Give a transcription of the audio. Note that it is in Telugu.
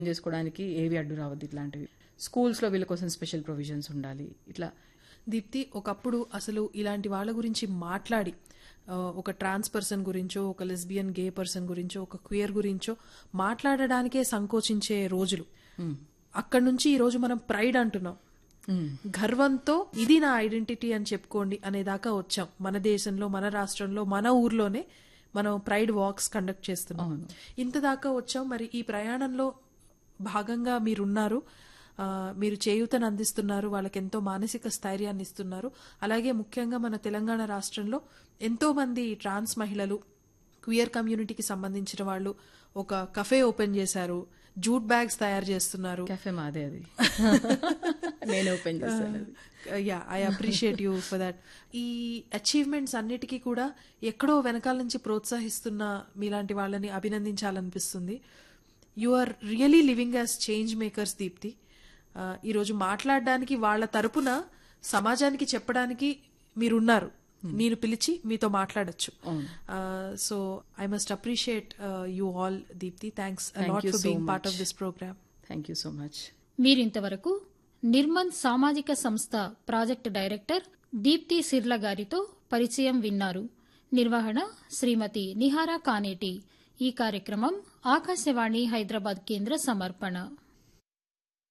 చేసుకోవడానికి ఏవి అడ్డు రావద్దు ఇట్లాంటివి స్కూల్స్లో వీళ్ళ కోసం స్పెషల్ ప్రొవిజన్స్ ఉండాలి ఇట్లా దీప్తి ఒకప్పుడు అసలు ఇలాంటి వాళ్ళ గురించి మాట్లాడి ఆ, ఒక ట్రాన్స్ పర్సన్ గురించో ఒక లెస్బియన్ గే పర్సన్ గురించో ఒక క్వియర్ గురించో మాట్లాడడానికే సంకోచించే రోజులు అక్కడి నుంచి ఈ రోజు మనం ప్రైడ్ అంటున్నాం గర్వంతో ఇది నా ఐడెంటిటీ అని చెప్పుకోండి అనేదాకా వచ్చాం మన దేశంలో మన రాష్ట్రంలో మన ఊర్లోనే మనం ప్రైడ్ వాక్స్ కండక్ట్ చేస్తున్నాం ఇంత దాకా వచ్చాం మరి ఈ ప్రయాణంలో భాగంగా మీరున్నారు ఆ, మీరు చేయూతను అందిస్తున్నారు వాళ్ళకి ఎంతో మానసిక స్థైర్యాన్ని ఇస్తున్నారు అలాగే ముఖ్యంగా మన తెలంగాణ రాష్ట్రంలో ఎంతో మంది ట్రాన్స్ మహిళలు క్వియర్ కమ్యూనిటీకి సంబంధించిన వాళ్ళు ఒక కఫే ఓపెన్ చేశారు జూట్ బ్యాగ్స్ తయారు చేస్తున్నారు కెఫే మాదే అది నేను ఓపెన్ చేస్తాను అది. Yeah I appreciate you for that ఈ అచీవ్మెంట్స్ అన్నిటికీ కూడా ఎక్కడో వెనకాల నుంచి ప్రోత్సహిస్తున్న మీలాంటి వాళ్ళని అభినందించాలనిపిస్తుంది you are really living as change makers Deepti ఆ, ఈరోజు మాట్లాడడానికి వాళ్ళ తరపున సమాజానికి చెప్పడానికి మీరున్నారు నేను పిలిచి మీతో మాట్లాడొచ్చు so I must appreciate you all Deepti thanks Thank lot you for so being part much. Of this programme thank you so much మీరింతవరకు నిర్మల్ సామాజిక సంస్థ ప్రాజెక్ట్ డైరెక్టర్ దీప్తి సిర్ల గారితో పరిచయం విన్నారు నిర్వహణ శ్రీమతి నిహారా కానేటి ఈ కార్యక్రమం ఆకాశవాణి హైదరాబాద్ కేంద్ర సమర్పణ